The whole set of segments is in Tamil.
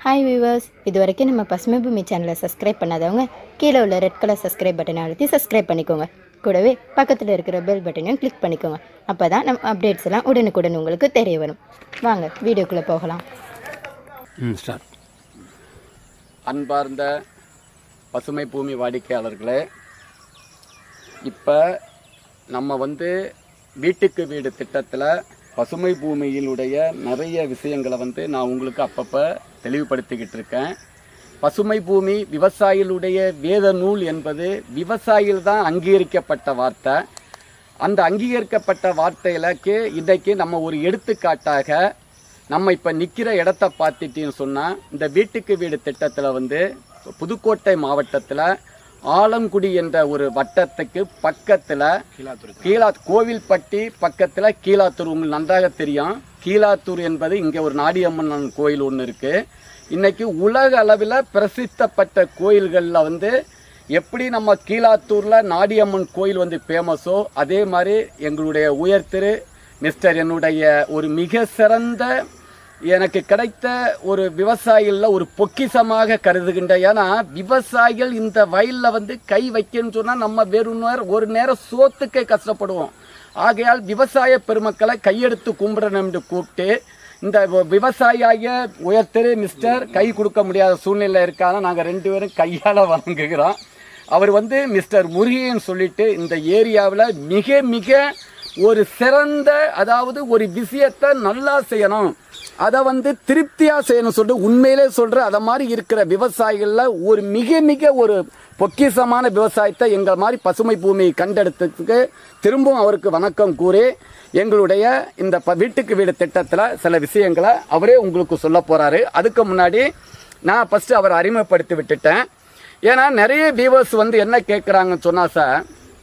ஹாய் வியூவர்ஸ் இது வரைக்கும் நம்ம பசுமை பூமி சேனலை சப்ஸ்கிரைப் பண்ணாதவங்க கீழே உள்ள ரெட் கலர் சப்ஸ்கிரைப் பட்டனை அழுத்தி சப்ஸ்கிரைப் பண்ணிக்கோங்க கூடவே பக்கத்தில் இருக்கிற பெல் பட்டனையும் கிளிக் பண்ணிக்கோங்க அப்போ தான் நம்ம அப்டேட்ஸ் எல்லாம் உடனுக்குடன் உங்களுக்கு தெரிய வரும் வாங்க வீடியோக்குள்ளே போகலாம் ம் ஸ்டார்ட் அன்பார்ந்த பசுமை பூமி வாடிக்கையாளர்களே இப்போ நம்ம வந்து வீட்டுக்கு வீடு திட்டத்தில் பசுமை பூமியினுடைய நிறைய விஷயங்களை வந்து நான் உங்களுக்கு அப்பப்போ தெளிவுபடுத்திக்கிட்டு இருக்கேன் பசுமை பூமி விவசாயிகளுடைய வேத நூல் என்பது விவசாயிகள் தான் அங்கீகரிக்கப்பட்ட வார்த்தை அந்த அங்கீகரிக்கப்பட்ட வார்த்தைகளுக்கு இன்றைக்கு நம்ம ஒரு எடுத்துக்காட்டாக நம்ம இப்போ நிற்கிற இடத்த பார்த்துட்டின்னு சொன்னால் இந்த வீட்டுக்கு வீடு திட்டத்தில் வந்து புதுக்கோட்டை மாவட்டத்தில் ஆலங்குடி என்ற ஒரு வட்டத்துக்கு பக்கத்தில் கீழா கோவில்பட்டி பக்கத்தில் கீழாத்தூர் உங்களுக்கு நன்றாக தெரியும் கீழாத்தூர் என்பது இங்கே ஒரு நாடியம்மன் கோயில் ஒன்று இருக்குது இன்னைக்கு உலக அளவில் பிரசித்தப்பட்ட கோயில்களில் வந்து எப்படி நம்ம கீழாத்தூரில் நாடியம்மன் கோயில் வந்து ஃபேமஸோ அதே மாதிரி எங்களுடைய உயர்திரு மிஸ்டர் என்னுடைய ஒரு மிக சிறந்த எனக்கு கிடைத்த ஒரு விவசாயிகளில் ஒரு பொக்கிஷமாக கருதுகின்ற ஏன்னா விவசாயிகள் இந்த வயலில் வந்து கை வைக்கணும்னு சொன்னால் நம்ம வெறும் நேரம் ஒரு நேரம் சோத்துக்கே கஷ்டப்படுவோம் ஆகையால் விவசாய பெருமக்களை கையெடுத்து கும்பிடணும் என்று கூப்பிட்டு இந்த வ- விவசாயியாகிய உயர்திரு மிஸ்டர் கை கொடுக்க முடியாத சூழ்நிலை இருக்கான நாங்கள் ரெண்டு பேரும் கையால் வணங்குகிறோம் அவர் வந்து மிஸ்டர் முருகையன் சொல்லிட்டு இந்த ஏரியாவில் மிக மிக ஒரு சிறந்த அதாவது ஒரு விஷயத்தை நல்லா செய்யணும் அதை வந்து திருப்தியாக செய்யணும் சொல்லிட்டு உண்மையிலே சொல்கிறேன் அதை மாதிரி இருக்கிற விவசாயிகளில் ஒரு மிக மிக ஒரு பொக்கிஷமான விவசாயத்தை எங்கள் மாதிரி பசுமை பூமியை கண்டெடுத்ததுக்கு திரும்பவும் அவருக்கு வணக்கம் கூறி எங்களுடைய இந்த ப- வீட்டுக்கு வீடு திட்டத்தில் சில விஷயங்களை அவரே உங்களுக்கு சொல்ல போகிறாரு அதுக்கு முன்னாடி நான் ஃபஸ்ட்டு அவரை அறிமுகப்படுத்தி விட்டுட்டேன் ஏன்னா நிறைய வியூவர்ஸ் வந்து என்ன கேட்குறாங்கன்னு சொன்னால் சார்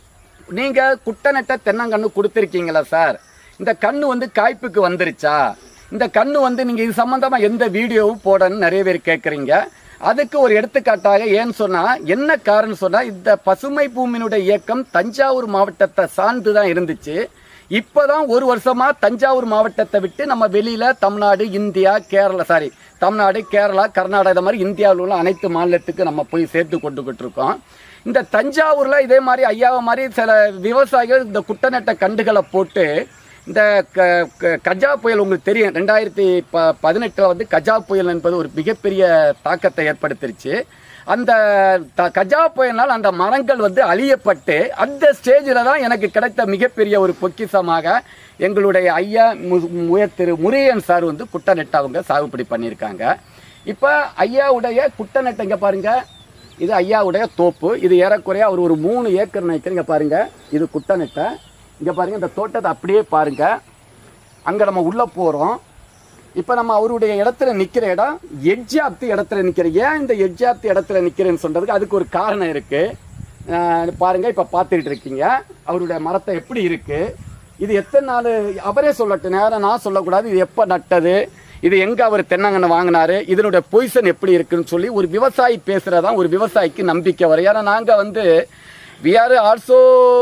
நீங்கள் குட்டநட்ட தென்னங்கன்று கொடுத்துருக்கீங்களா சார் இந்த கண்ணு வந்து காய்ப்புக்கு வந்துருச்சா இந்த கண்ணு வந்து நீங்கள் இது சம்மந்தமாக எந்த வீடியோவும் போடணும்னு நிறைய பேர் கேட்குறீங்க அதுக்கு ஒரு எடுத்துக்காட்டாக ஏன்னு சொன்னால் என்ன காரணம் சொன்னால் இந்த பசுமை பூமியினுடைய இயக்கம் தஞ்சாவூர் மாவட்டத்தை சார்ந்து தான் இருந்துச்சு இப்போதான் ஒரு வருஷமா தஞ்சாவூர் மாவட்டத்தை விட்டு நம்ம வெளியில தமிழ்நாடு இந்தியா கேரளா சாரி தமிழ்நாடு கேரளா கர்நாடகா இது மாதிரி இந்தியாவில் உள்ள அனைத்து மாநிலத்துக்கு நம்ம போய் சேர்த்து கொண்டுகிட்டு இருக்கோம் இந்த தஞ்சாவூர்ல இதே மாதிரி ஐயாவை மாதிரி சில விவசாயிகள் இந்த குட்டநட்ட கண்டுகளை போட்டு இந்த க க- கஜா புயல் உங்களுக்கு தெரியும் ரெண்டாயிரத்தி ப பதினெட்டில் வந்து கஜா புயல் என்பது ஒரு மிகப்பெரிய தாக்கத்தை ஏற்படுத்திருச்சு அந்த த கஜா புயலினால் அந்த மரங்கள் வந்து அழியப்பட்டு அந்த ஸ்டேஜில் தான் எனக்கு கிடைத்த மிகப்பெரிய ஒரு பொக்கிஷமாக எங்களுடைய ஐயா மு உயர் திரு முருகன் சார் வந்து குட்டநெட்டை அவங்க சாகுபடி பண்ணியிருக்காங்க இப்போ ஐயாவுடைய குட்டநெட்டை இங்கே பாருங்க இது ஐயாவுடைய தோப்பு இது ஏறக்குறைய அவர் ஒரு மூணு ஏக்கர் நினைக்கிறீங்க பாருங்க இது குட்டநெட்டை இங்கே பாருங்க இந்த தோட்டத்தை அப்படியே பாருங்க அங்கே நம்ம உள்ளே போகிறோம் இப்போ நம்ம அவருடைய இடத்துல நிற்கிற இடம் எட்ஜாப்தி இடத்துல நிற்கிற ஏன் இந்த எட்ஜாப்தி இடத்துல நிற்கிறேன்னு சொல்றதுக்கு அதுக்கு ஒரு காரணம் இருக்குது பாருங்க இப்போ பார்த்துக்கிட்டு இருக்கீங்க அவருடைய மரத்தை எப்படி இருக்கு இது எத்தனை நாள் அவரே சொல்லட்டும் நேரம் நான் சொல்லக்கூடாது இது எப்போ நட்டது இது எங்கே அவர் தென்னங்கன்று வாங்கினாரு இதனுடைய பொசிஷன் எப்படி இருக்குன்னு சொல்லி ஒரு விவசாயி பேசுகிறதான் ஒரு விவசாயிக்கு நம்பிக்கை வரும் ஏன்னா நாங்கள் வந்து we are also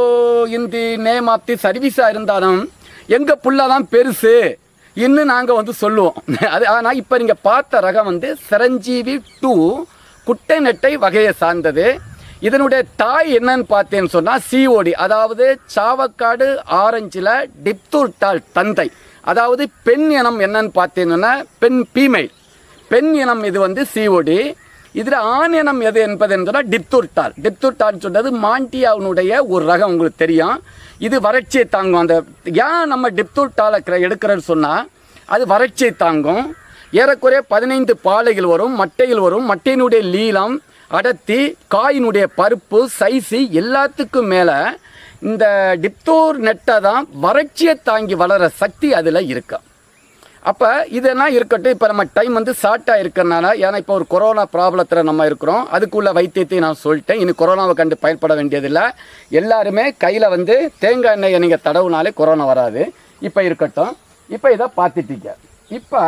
in the name of the சர்வீஸாக இருந்தாலும் எங்கள் புள்ள தான் பெருசு இன்னும் நாங்கள் வந்து சொல்லுவோம் அது ஆனால் இப்போ நீங்கள் பார்த்த ரகம் வந்து சிரஞ்சீவி டூ குட்டை நெட்டை வகையை சார்ந்தது இதனுடைய தாய் என்னன்னு பார்த்தேன்னு சொன்னால் சிஓடி அதாவது சாவக்காடு ஆரஞ்சில் டிப்தூர்டால் தந்தை அதாவது பெண் இனம் என்னன்னு பார்த்தீங்கன்னா பெண் பீமைல் பெண் இனம் இது வந்து சிஓடி இதில் ஆண் இனம் எது என்பது சொன்னால் டிப்தூர்டால் டிப்தூர்டால் சொன்னது மாண்டியாவினுடைய ஒரு ரகம் உங்களுக்கு தெரியும் இது வறட்சியை தாங்கும் அந்த ஏன் நம்ம டிப்தூர்டாலை எடுக்கிறேன்னு சொன்னால் அது வறட்சியை தாங்கும் ஏறக்குறைய பதினைந்து பாலைகள் வரும் மட்டைகள் வரும் மட்டையினுடைய லீலம் அடர்த்தி காயினுடைய பருப்பு சைஸு எல்லாத்துக்கும் மேலே இந்த டிப்தூர் நெட்டை தான் வறட்சியை தாங்கி வளர சக்தி அதில் இருக்கு அப்போ இதெல்லாம் இருக்கட்டும் இப்போ நம்ம டைம் வந்து ஷார்ட்டாக இருக்கிறனால ஏன்னா இப்போ ஒரு கொரோனா ப்ராப்ளத்தில் நம்ம இருக்கிறோம் அதுக்குள்ள வைத்தியத்தை நான் சொல்லிட்டேன் இனி கொரோனாவை கண்டு பயன்பட வேண்டியதில்லை எல்லாருமே கையில் வந்து தேங்காய் எண்ணெயை நீங்கள் தடவுனாலே கொரோனா வராது இப்போ இருக்கட்டும் இப்போ இதை பார்த்துட்டீங்க இப்போ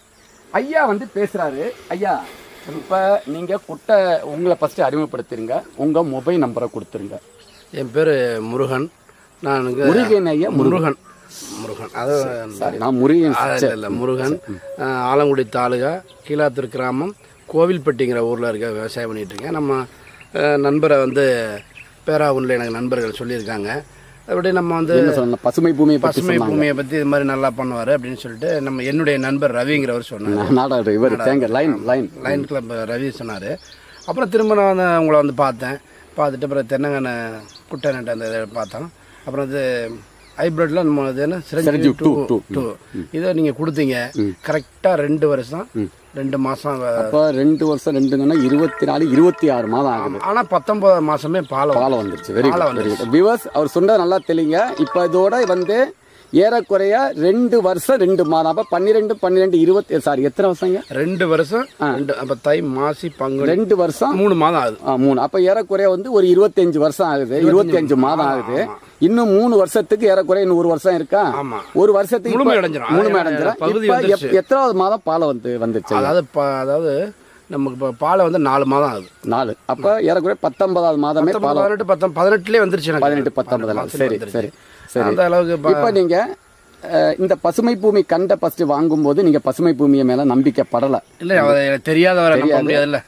ஐயா வந்து பேசுகிறாரு ஐயா இப்போ நீங்கள் குட்டை உங்களை ஃபஸ்ட்டு அறிமுகப்படுத்திருங்க உங்கள் மொபைல் நம்பரை கொடுத்துருங்க என் பேர் முருகன் நான் இங்க- முருகன் ஐயா, முருகன். முருகன் முருகன் அது சாரி நான் முருகன் அது இல்ல, இல்ல முருகன் அஹ், ஆலங்குடி தாலுகா கீழாத்தூர் கிராமம் கோவில்பட்டிங்கிற ஊரில் இருக்க விவசாயம் பண்ணிட்டு இருக்கேன் நம்ம அஹ், நண்பரை வந்து பேராவூரில் எனக்கு நண்பர்கள் சொல்லியிருக்காங்க அப்படி நம்ம வந்து என்ன சொன்ன பசுமை பூமியை பற்றி பசுமை பூமியை பற்றி இது மாதிரி நல்லா பண்ணுவார் அப்படின்னு சொல்லிட்டு நம்ம என்னுடைய நண்பர் ரவிங்கிறவர் சொன்னார் நாடகம் இவர் தேங்க line line line club Ravi சொன்னார் அப்புறம் திரும்ப நான் வந்து உங்களை வந்து பார்த்தேன் பார்த்துட்டு அப்புறம் தென்னங்கனை குட்டை நட்டு அந்த இதை பார்த்தோம் அப்புறம் அது ஹைப்ரிட்ல நம்ம இது என்ன Chiranjeevi Chiranjeevi two two, two இதை நீங்கள் கொடுத்தீங்க கரெக்டாக ரெண்டு வருஷம் ரெண்டு மாதம் அப்போ ரெண்டு வருஷம் ரெண்டுங்கன்னா இருபத்தி நாலு இருபத்தி ஆறு மாதம் ஆகுது ஆனால் பத்தொன்பது மாதமே பாலம் பாலம் வந்துருச்சு வெரி பாலம் குட் வெரி குட் விவர்ஸ் அவர் சொன்னது நல்லா தெளிங்க இப்போ இதோட வந்து ஏறக்குறைய ரெண்டு வருஷம் ரெண்டு மாதம் அப்போ பன்னிரெண்டு பன்னிரெண்டு இருபத்தி சாரி எத்தனை வருஷங்க ரெண்டு வருஷம் ரெண்டு அப்போ தை மாசி பங்குனி ரெண்டு வருஷம் மூணு மாதம் ஆகுது ஆ, மூணு அப்ப ஏறக்குறைய வந்து ஒரு இருபத்தஞ்சு வருஷம் ஆகுது இருபத்தஞ்சு மாதம் ஆகுது இன்னும் மூணு வருஷத்துக்கு ஏறக்குறைய இன்னும் ஒரு வருஷம் இருக்கா ஆமா. ஒரு வருஷத்துக்கு இப்ப- முழுமை அடைஞ்சிரும். முழுமை அது அடைஞ்சிரும் பகுதி இப்ப வந்துருச்சு. எப்- எத்தனாவது மாதம் பாலம் வந்து வந்துருச்சு அதாவது ப- அதாவது நமக்கு இப்போ பாலை வந்து நாலு மாதம் ஆகுது நாலு அப்ப ஏறக்குறைய பத்தொன்பதாவது மாதமே பத்தொன்பது, பாலம் பதினெட்டு பத்தொன்பது பதினெட்டுலேயே வந்துருச்சு எனக்கு பதினெட்டு பத்தொன்பதுல மாசத்துல சரி வந்துருச்சு. சரி சரி அந்த அளவுக்கு ப- இப்ப நீங்க அஹ், இந்த பசுமை பூமி கண்ட ஃபர்ஸ்ட் வாங்கும்போது நீங்க பசுமை பூமியை மேல நம்பிக்கை படல இல்ல அவ தெரியாதவரை நம்ப முடியாதுல்ல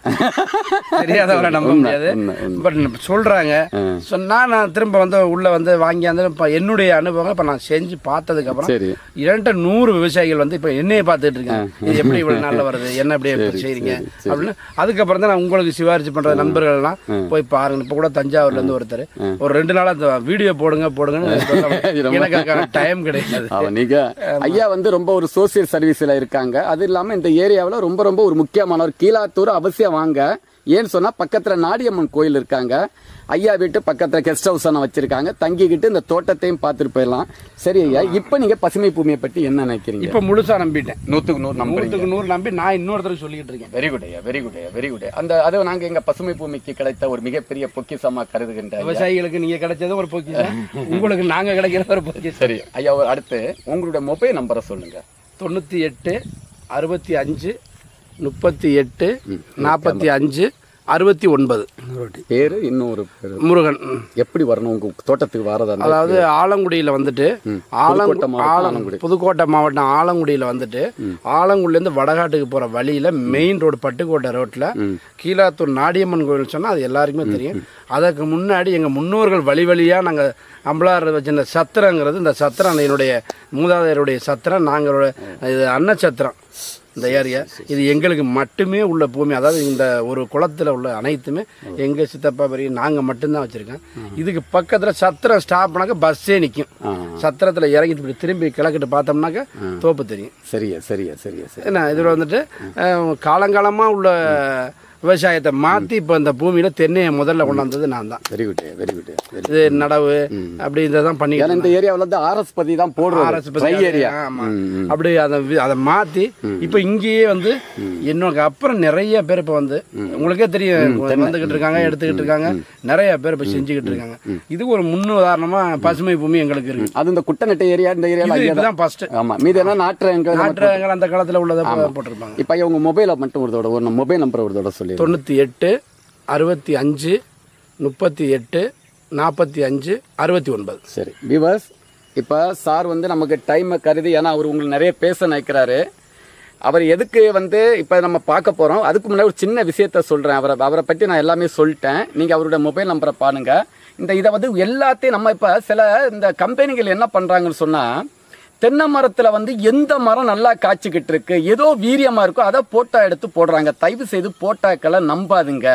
தெரியாதவரை நம்ப முடியாது உண்மை, உண்மை. பட் சொல்றாங்க சொன்னா நான் திரும்ப வந்து உள்ள வந்து வாங்கியாந்து இப்ப என்னுடைய அனுபவம் இப்ப நான் செஞ்சு பார்த்ததுக்கு அப்புறம் சரி இரண்டு நூறு விவசாயிகள் வந்து இப்ப என்னைய பார்த்துட்டு இருக்காங்க இது எப்படி இவ்வளவு நாள்ல வருது என்ன எப்படி எப்படி செய்றீங்க அப்படின்னு அதுக்கப்புறம் தான் நான் உங்களுக்கு சிபாரிசு பண்ற நண்பர்கள் எல்லாம் போய் பாருங்க இப்ப கூட தஞ்சாவூர்ல இருந்து ஒருத்தர் ஒரு ரெண்டு நாளா இந்த வீடியோ போடுங்க போடுங்கன்னு சொல்றாங்க. எனக்கு அதுக்கான டைம் கிடையாது அவ நீங்க ஐயா வந்து ரொம்ப ஒரு சோசியல் சர்வீஸ்ல இருக்காங்க அது இல்லாம இந்த ஏரியாவுல ரொம்ப ரொம்ப ஒரு முக்கியமானவர் கீழாத்தூர் அவசியம் வாங்க ஏன்னு சொன்னா பக்கத்துல நாடியம்மன் கோயில் இருக்காங்க ஐயா வீட்டு பக்கத்துல கெஸ்ட் ஹவுஸ் ஒன்று வச்சிருக்காங்க தங்கிக்கிட்டு இந்த தோட்டத்தையும் பார்த்துட்டு போயிடலாம் சரி ஐயா இப்ப நீங்க பசுமை பூமியை பற்றி என்ன நினைக்கிறீங்க இப்ப முழுசா நம்பிட்டேன் நூத்துக்கு நூறு நம்புறீங்க நூற்றுக்கு நூறு நம்பி நான் இன்னொருத்தருக்கு சொல்லிக்கிட்டு இருக்கேன் வெரி குட் ஐயா வெரி குட் ஐயா வெரி குட் அந்த அது நாங்க எங்க பசுமை பூமிக்கு கிடைத்த ஒரு மிகப்பெரிய பொக்கிஷமா கருதுகின்ற ஐயா. விவசாயிகளுக்கு நீங்க கிடைச்சது ஒரு பொக்கிஷம் உங்களுக்கு நாங்க கிடைக்கிற ஒரு பொக்கிஷம் சரி ஐயா ஒரு அடுத்து உங்களுடைய மொபைல் நம்பரை சொல்லுங்க தொண்ணூத்தி எட்டு அறுபத்தி அஞ்சு முப்பத்தி எட்டு நாற்பத்தி அஞ்சு அறுபத்தி ஒன்பது பேரு இன்னொரு பேரு முருகன் ம். எப்படி வரணும் உங்க தோட்டத்துக்கு வரதா இருந்தா அதாவது ஆலங்குடியில வந்துட்டு ஆலங்கு புதுக்கோட்டை மாவட்டம் ஆலம் ஆலங்குடி. புதுக்கோட்டை மாவட்டம் ஆலங்குடியில வந்துட்டு ஆலங்குடில இருந்து வடகாட்டுக்கு போற வழியில மெயின் ரோடு பட்டுக்கோட்டை ரோட்ல கீழாத்தூர் நாடியம்மன் கோயில் சொன்னா அது எல்லாருக்குமே தெரியும் அதற்கு முன்னாடி எங்க முன்னோர்கள் வழி வழியா நாங்க அம்பலார் வச்சிருந்த சத்திரங்கிறது இந்த சத்திரம் என்னுடைய மூதாதையருடைய சத்திரம் நாங்களோட இது அன்னச்சத்திரம் இந்த ஏரியா இது எங்களுக்கு மட்டுமே உள்ள பூமி அதாவது இந்த ஒரு குளத்துல உள்ள அனைத்துமே எங்க சித்தப்பா பெரிய நாங்க மட்டும்தான் வச்சிருக்கோம் இதுக்கு பக்கத்துல சத்திரம் ஸ்டாப் பண்ணாக்க பஸ்ஸே நிற்கும் சத்திரத்துல இறங்கி இப்படி திரும்பி கிழக்கிட்டு பார்த்தோம்னாக்க தோப்பு தெரியும் சரியா சரியா சரியா சரி என்ன இதில் வந்துட்டு அஹ், காலங்காலமா உள்ள விவசாயத்தை மாத்தி இப்போ இந்த பூமியில தென்னையை முதல்ல கொண்டாந்தது நான் தான் very good very good very இது நடவு அப்படி இதை தான் பண்ணி ஏன்னா இந்த ஏரியாவுல வந்து ஆர்எஸ் பதி தான் போடுறது RS பத்தி ட்ரை அது- ஏரியா ஆமா. அப்படி அதை வி- அதை மாத்தி இப்போ இங்கேயே வந்து இன்னொரு அப்புறம் நிறைய பேர் இப்போ வந்து உங்களுக்கே தெரியும் வந்துகிட்டு இருக்காங்க எடுத்துக்கிட்டு இருக்காங்க நிறைய பேர் இப்போ செஞ்சுக்கிட்டு இருக்காங்க இது ஒரு முன் உதாரணமா பசுமை பூமி எங்களுக்கு இருக்கு அது இந்த குட்டநட்டை ஏரியா இந்த ஏரியால இது ஐயா தான். இதுதான் ஃபர்ஸ்ட் ஆமா மீதி என்ன நாட்டுறங்க நாட்டுகள் அந்த காலத்துல உள்ளதை போ- போட்டிருப்பாங்க இப்ப ஐயா உங்க மொபைலை மட்டும் ஒரு தடவை ஒரு மொபைல் நம்பர் ஒரு தடவை சொல்லி தொண்ணூற்றி எட்டு அறுபத்தி அஞ்சு முப்பத்தி எட்டு நாற்பத்தி அஞ்சு அறுபத்தி ஒன்பது சரி விவர்ஸ் இப்போ சார் வந்து நமக்கு டைமை கருதி ஏன்னா அவர் உங்களுக்கு நிறைய பேச நினைக்கிறாரு அவர் எதுக்கு வந்து இப்போ நம்ம பார்க்க போகிறோம் அதுக்கு முன்னாடி ஒரு சின்ன விஷயத்த சொல்கிறேன் அவரை அவரை பற்றி நான் எல்லாமே சொல்லிட்டேன் நீங்கள் அவருடைய மொபைல் நம்பரை பாருங்க இந்த இதை வந்து எல்லாத்தையும் நம்ம இப்போ சில இந்த கம்பெனிகள் என்ன பண்ணுறாங்கன்னு சொன்னால் தென்னை மரத்தில் வந்து எந்த மரம் நல்லா காய்ச்சிக்கிட்டு இருக்கு ஏதோ வீரியமாக இருக்கோ அதை போட்டோ எடுத்து போடுறாங்க தயவு செய்து போட்டோக்களை நம்பாதுங்க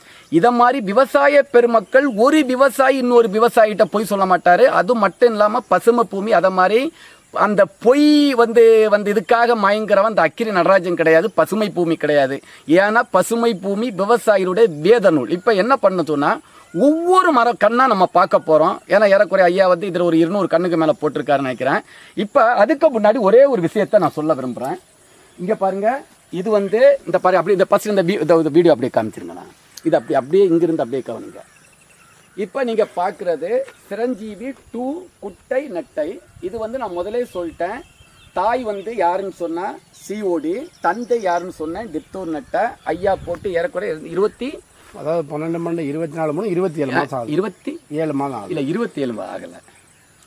இத மாதிரி விவசாய பெருமக்கள் ஒரு விவசாயி இன்னொரு விவசாயிகிட்ட போய் சொல்ல மாட்டாரு அது மட்டும் இல்லாம பசுமை பூமி அத மாதிரி அந்த பொய் வந்து வந்து இதுக்காக மயங்குறவன் அந்த அக்கிரி நடராஜன் கிடையாது பசுமை பூமி கிடையாது ஏன்னா பசுமை பூமி விவசாயிகளுடைய வேத நூல் இப்ப என்ன பண்ணதுன்னா ஒவ்வொரு மர கண்ணா நம்ம பார்க்க போறோம் ஏன்னா ஏறக்குறைய ஐயா வந்து இதுல ஒரு இருநூறு கண்ணுக்கு மேல போட்டிருக்காருன்னு நினைக்கிறேன் இப்ப அதுக்கு முன்னாடி ஒரே ஒரு விஷயத்த நான் சொல்ல விரும்புறேன் இங்க பாருங்க இது வந்து இந்த பாரு அப்படி இந்த ஃபர்ஸ்ட் இந்த வீ- இந்த இந்த வீடியோ அப்படியே காமிச்சிருங்க நான் இது அப்படி அப்படியே இங்கிருந்து அப்படியே கவனிங்க இப்போ நீங்க பார்க்குறது சிரஞ்சீவி டூ குட்டை நட்டை இது வந்து நான் முதலே சொல்லிட்டேன் தாய் வந்து யாருன்னு சொன்னா சிஓடி தந்தை யாருன்னு சொன்னேன் டித்தூர் நட்டை ஐயா போட்டு ஏறக்குறைய இருபத்தி அதாவது பன்னெண்டு மணி இருபத்தி நாலு மணி இருபத்தி ஏழு மாதம் ஆகுது இருபத்தி ஏழு மாதம் ஆகுது இல்ல இருபத்தி ஏழு ஆகல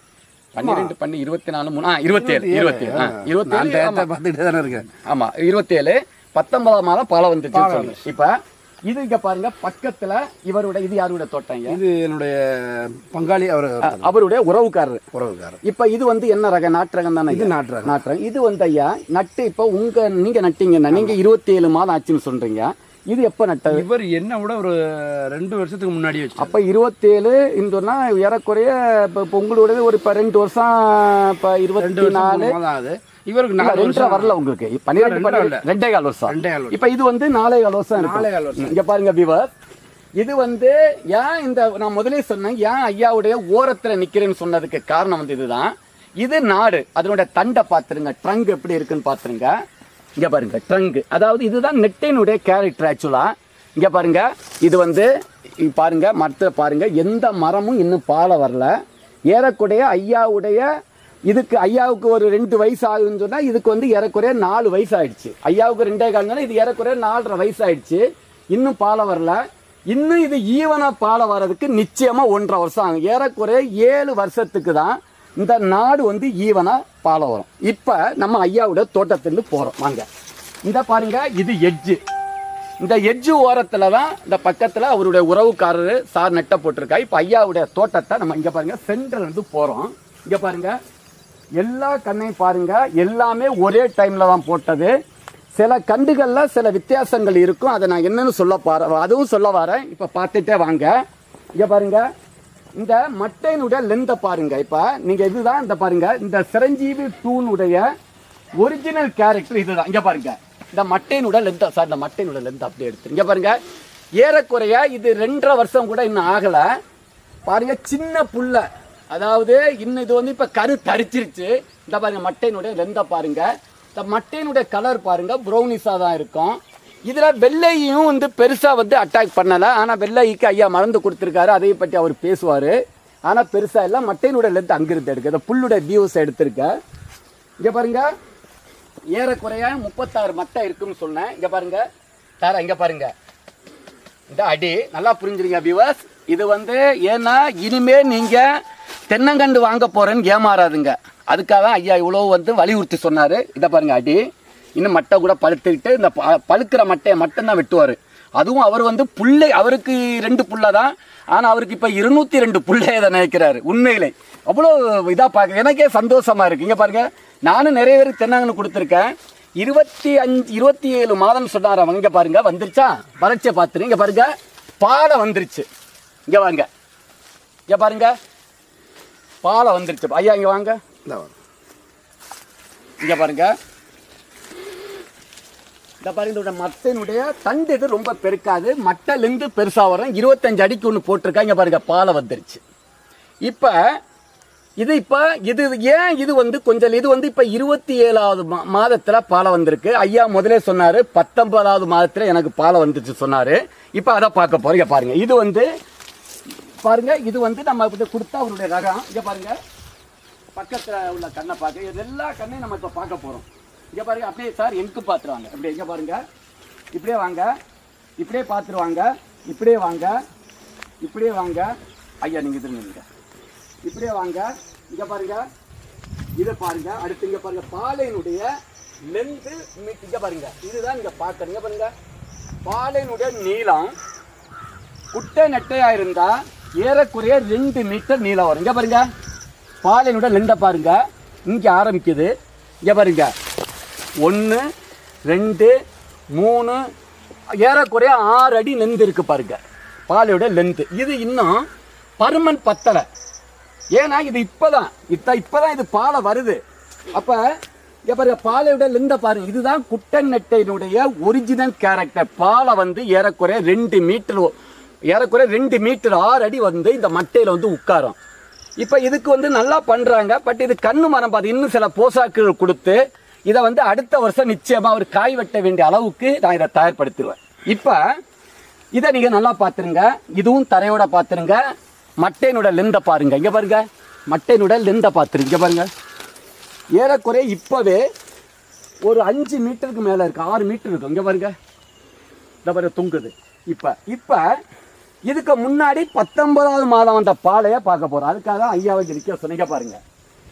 பன்னிரெண்டு பண்ணி இருபத்தி நாலு மூணு ஆ இருபத்தேழு இருபத்தேழு ஆ நான் இருபத்தேழு டயத்தை பார்த்துக்கிட்டே தானே இருக்கேன் ஆமா இருபத்தேழு பத்தொன்பதாம் மாதம் பாலம் வந்துச்சு சொல்லு இப்ப இது இங்க பாருங்க பக்கத்துல இவருடைய இது யாருடைய தோட்டங்க இது என்னுடைய பங்காளி அவர் அவருடைய உறவுக்காரர் உறவுக்காரர் இப்ப இது வந்து என்ன ரகம் நாட்டு ரகம் தானே இது நாட்டு ரகம். நாட்டு ரகம் இது வந்து ஐயா நட்டு இப்ப உங்க நீங்க நட்டீங்கன்னா நீங்க இருபத்தி ஏழு மாதம் ஆச்சுன்னு சொல்றீங்க இது எப்ப நட்டது இவர் என்ன விட ஒரு ரெண்டு வருஷத்துக்கு முன்னாடி வச்சு அப்ப இருபத்தேழு இந்தோன்னா ஏறக்குறைய இப்ப இப்ப உங்களுடையது ஒரு இப்ப ரெண்டு வருஷம் இப்ப ரெண்டு இருபத்தி வருஷம் நாலு மூணு மாதம் ஆகுது இவருக்கு இல்ல, நாலு ரெண்டரை வருஷம் வரல உங்களுக்கு பன்னிரெண்டு ரெண்டரை பன்னிரெண்டு இல்ல. ரெண்டே கால் வருஷம் ரெண்டே கால் வருஷம். இப்ப இது வந்து நாலே கால் வருஷம் இருக்கும். நாலே கால் வருஷம். இங்க பாருங்க விவர் இது வந்து ஏன் இந்த நான் முதலே சொன்னேன் ஏன் ஐயாவுடைய ஓரத்துல நிக்கிறேன்னு சொன்னதுக்கு காரணம் வந்து இதுதான் இது நாடு அதனுடைய தண்டை பாத்துருங்க ட்ரங்க் எப்படி இருக்குன்னு பாத்துருங்க இங்க பாருங்க ட்ரங்க் அதாவது இதுதான் நெட்டினுடைய கேரக்டர் ஆக்சுவலா இங்க பாருங்க இது வந்து இ- பாருங்க மரத்துல பாருங்க எந்த மரமும் இன்னும் பாலை வரல ஏறக்குறைய ஐயாவுடைய இதுக்கு ஐயாவுக்கு ஒரு ரெண்டு வயசு ஆகுதுன்னு சொன்னா இதுக்கு வந்து ஏறக்குறைய நாலு வயசு ஆயிடுச்சு ஐயாவுக்கு ரெண்டே காலம்னா இது ஏறக்குறைய நாலரை வயசு ஆயிடுச்சு இன்னும் பாலை வரல இன்னும் இது ஈவனா பாலை வர்றதுக்கு நிச்சயமா ஒன்றரை வருஷம் ஆகும் ஏறக்குறைய ஏழு வருஷத்துக்கு தான் இந்த நாடு வந்து ஈவனா பாலை வரும் இப்ப நம்ம ஐயாவோட தோட்டத்திலிருந்து போறோம் வாங்க இந்த பாருங்க இது எட்ஜு இந்த எட்ஜு ஓரத்துல தான் இந்த பக்கத்துல அவருடைய உறவுக்காரரு சார் நெட்ட போட்டிருக்கா இப்ப ஐயாவுடைய தோட்டத்தை நம்ம இங்க பாருங்க சென்டர்ல இருந்து போறோம் இங்க பாருங்க எல்லா கண்ணையும் பாருங்க எல்லாமே ஒரே டைம்ல தான் போட்டது சில கண்டுகள்ல சில வித்தியாசங்கள் இருக்கும் அதை நான் என்னன்னு சொல்ல பாரு அதுவும் சொல்ல வரேன் இப்ப பார்த்துட்டே வாங்க இங்க பாருங்க இந்த மட்டையினுடைய லென்த்தை பாருங்க இப்ப நீங்க இதுதான் இந்த பாருங்க இந்த சிரஞ்சீவி டூனுடைய ஒரிஜினல் கேரக்டர் இதுதான் இங்க பாருங்க இந்த மட்டையினோட லென்த் சார் இந்த மட்டையினோட லென்த் அப்படியே எடுத்து இங்க பாருங்க ஏறக்குறைய இது ரெண்டரை வருஷம் கூட இன்னும் ஆகல பாருங்க சின்ன புல்ல அதாவது இன்னும் இது வந்து இப்ப கரு தரிச்சிருச்சு இந்த பாருங்க மட்டையினுடைய லெந்த பாருங்க இந்த மட்டையினுடைய கலர் பாருங்க ப்ரௌனிஸா தான் இருக்கும் இதுல வெள்ளையும் வந்து பெருசா வந்து அட்டாக் பண்ணல ஆனா வெள்ளைக்கு ஐயா மறந்து கொடுத்துருக்காரு அதை பற்றி அவர் பேசுவாரு ஆனா பெருசா இல்ல மட்டையினுடைய லென்த் அங்கிருந்து எடுக்க இந்த புல்லுடைய வியூஸ் எடுத்திருக்க இங்க பாருங்க ஏறக்குறைய முப்பத்தாறு மட்டை இருக்குன்னு சொன்னேன் இங்க பாருங்க தர இங்க பாருங்க இந்த அடி நல்லா புரிஞ்சுருங்க வியூவர்ஸ் இது வந்து ஏன்னா இனிமே நீங்க தென்னங்கண்டு வாங்க போறேன்னு ஏமாறாதுங்க அதுக்காக தான் ஐயா இவ்வளோ வந்து வலியுறுத்தி சொன்னாரு இதை பாருங்க அடி இன்னும் மட்டை கூட பழுத்துக்கிட்டு இந்த ப- பழுக்கிற மட்டையை மட்டும்தான் வெட்டுவார் அதுவும் அவர் வந்து புள்ளை அவருக்கு ரெண்டு புள்ள தான் ஆனால் அவருக்கு இப்போ இருநூத்தி ரெண்டு புள்ளையை தான் நினைக்கிறாரு உண்மையிலே அவ்வளோ இதாக பார்க்க எனக்கே சந்தோஷமா இருக்கு இங்கே பாருங்க நானும் நிறைய பேருக்கு தென்னங்கன்னு கொடுத்துருக்கேன் இருபத்தி அஞ்சு இருபத்தி ஏழு மாதம் சொன்னார் அவங்க இங்க பாருங்க வந்துருச்சா வறட்சியை பார்த்துரு இங்க பாருங்க பாலை வந்துருச்சு இங்க வாங்க இங்க பாருங்க பாலை வந்துருச்சு ஐயா இங்க வாங்க இந்த வரும். இங்க பாருங்க இந்த பாருங்க இதோட மட்டையினுடைய தண்டு இது ரொம்ப பெருக்காது மட்டைலேருந்து பெருசா வரும் இருபத்தஞ்சு அடிக்கு ஒன்று போட்டிருக்கா இங்க பாருங்க பாலை வந்துருச்சு இப்ப இது இப்ப இது ஏன் இது வந்து கொஞ்சம் இது வந்து இப்ப இருபத்தி ஏழாவது மா- மாதத்துல பாலை வந்திருக்கு ஐயா முதலே சொன்னாரு பத்தொன்பதாவது மாதத்துல எனக்கு பாலை வந்துச்சு சொன்னாரு இப்ப அதை பார்க்க போறோம் இங்க பாருங்க இது வந்து பாருங்க இது வந்து நம்ம இப்ப கொடுத்தா அவருடைய ரகம் இங்க பாருங்க பக்கத்துல உள்ள கண்ணை பார்க்க இது எல்லா கண்ணையும் நம்ம இப்ப பார்க்க போறோம் இங்க பாருங்க அப்படியே சார் எனக்கு பார்த்துருவாங்க அப்படியே இங்க பாருங்க இப்படியே வாங்க இப்படியே பார்த்துருவாங்க இப்படியே வாங்க இப்படியே வாங்க ஐயா நீங்க திரும்ப இப்படியே வாங்க இங்க பாருங்க இதை பாருங்க அடுத்து இங்க பாருங்க பாலையினுடைய லென்த் இங்க பாருங்க இதுதான் இங்க பார்க்கறீங்க பாருங்க பாலையினுடைய நீளம் குட்டை நெட்டையா இருந்தா ஏறக்குறைய ரெண்டு மீட்டர் நீளம் வரும் இங்க பாருங்க பாலையினுடைய லெண்டை பாருங்க இங்க ஆரம்பிக்குது இங்க பாருங்க ஒன்று ரெண்டு மூணு ஏறக்குறைய ஆறு அடி லென்த் இருக்கு பாருங்க பாலையோட லென்த் இது இன்னும் பருமன் பத்தலை ஏன்னா இது இப்பதான் இத்த இப்பதான் இது பாலை வருது அப்ப இங்க பாருங்க பாலையோட லெந்த பாருங்க இதுதான் குட்டன் நெட்டையினுடைய ஒரிஜினல் கேரக்டர் பாலை வந்து ஏறக்குறைய ரெண்டு மீட்டர் ஏறக்குறைய ரெண்டு மீட்டர் ஆறு அடி வந்து இந்த மட்டையில வந்து உட்காரும் இப்ப இதுக்கு வந்து நல்லா பண்றாங்க பட் இது கண்ணு மரம் பார்த்து இன்னும் சில போசாக்குகள் கொடுத்து இதை வந்து அடுத்த வருஷம் நிச்சயமா ஒரு காய் வெட்ட வேண்டிய அளவுக்கு நான் இதை தயார்படுத்திடுவேன் இப்ப இதை நீங்க நல்லா பாத்துருங்க இதுவும் தரையோட பாத்துருங்க மட்டையினோட லெந்த பாருங்க இங்க பாருங்க மட்டையினோட லெந்த பாத்துருங்க இங்க பாருங்க ஏறக்குறைய இப்பவே ஒரு அஞ்சு மீட்டருக்கு மேல இருக்கு ஆறு மீட்டர் இருக்கும் இங்க பாருங்க இந்த பாருங்க தொங்குது இப்ப இப்ப இதுக்கு முன்னாடி பத்தொன்பதாவது மாதம் வந்த பாலைய பார்க்க போறோம் அதுக்காக தான் ஐயாவை நிற்க சொன்னீங்க பாருங்க